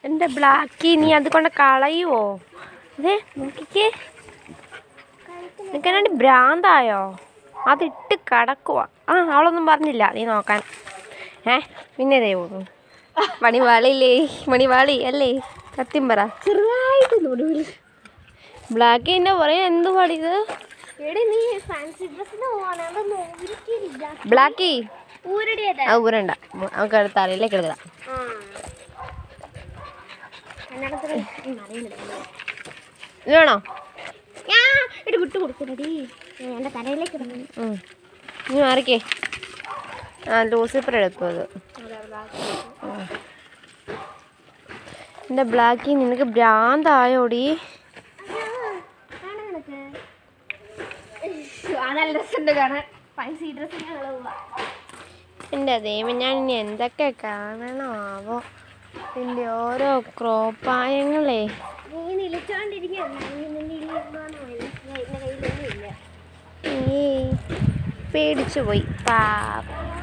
എൻ്റെ ബ്ലാക്കി നീ അത് കൊണ്ട് കളയുവോ അതെ നോക്കിക്കേ നിനക്കെന്നാണ്ട് ഭ്രാന്തായോ അതിട്ട് കടക്കുക ആ അവളൊന്നും പറഞ്ഞില്ല നീ നോക്കാൻ ഏ പിന്നെ ദേ പോകുന്നു മണിവാളില്ലേ മണിവാളി അല്ലേ സത്യം പറ ചെറുതായിട്ട് നടുവിൽ ബ്ലാക്ക് എൻ്റെ പറയാൻ എന്ത് പാടിയത് എടി നീ ഫാൻസി ഡ്രസ്സിന് പോകാനാണ് നോക്കിയിരിക്കില്ല ബ്ലാക്കി ഊരടിയതാ ആ ഊരണ്ട നമുക്ക് അടുത്ത അറിയിലേക്ക് എടുക്കാം ആ കന്നഡത്തിൽ അറിയുന്നില്ല ഇത് വേണോ ഞാൻ ഇട്ട് വിട്ടു കൊടുക്കണടി എൻ്റെ തലയിലേക്ക് ഇടണം ഉം. ഇനി മാറിക്കേ ആ ലൂസിഫർ എടുത്തു അത് എൻ്റെ ബ്ലാക്കി നിനക്ക് ഭ്രാന്തായോടി നല്ല രസമുണ്ട് കാണാൻ ഫാൻസി ഡ്രസ്സിന് ഞങ്ങൾ പോവാ എൻ്റെ ദൈവം ഞാൻ ഇനി എന്തൊക്കെ കാണണമാവോ ഇതിൻ്റെ ഓരോ ക്രോപ്പായങ്ങളേ നീ നിലച്ചോണ്ടിരിക്കുകയാണ് നിന്റെ കയ്യിലൊന്നും ഇല്ല ഏയ് പേടിച്ചു പോയി പാ